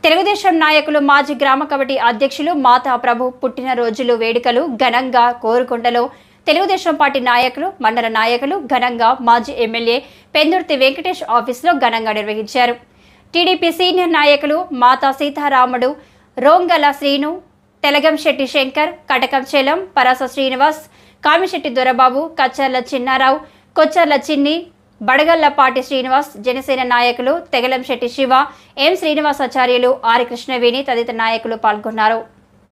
తెలుగుదేశం నాయకులు మాజీ గ్రామ కమిటీ అధ్యక్షులు మాతా ప్రభు పుట్టినరోజులు వేడుకలు ఘనంగా కోరుకొండలో తెలుగుదేశం పార్టీ నాయకులు మండల నాయకులు ఘనంగా మాజీ ఎమ్మెల్యే పెందుర్తి వెంకటేష్ ఆఫీసులో ఘనంగా నిర్వహించారు టీడీపీ సీనియర్ నాయకులు మాతా సీతారాముడు రోంగల శ్రీను తెలగంశెట్టి శంకర్ కటకం చెలం పరాస శ్రీనివాస్ కామిశెట్టి దొరబాబు కచ్చర్ల చిన్నారావు కొచ్చర్ల చిన్ని బడగల్లపాటి శ్రీనివాస్ జనసేన నాయకులు తెగలంశెట్టి శివ ఎం శ్రీనివాసాచార్యులు ఆర్ కృష్ణవేణి తదితర నాయకులు పాల్గొన్నారు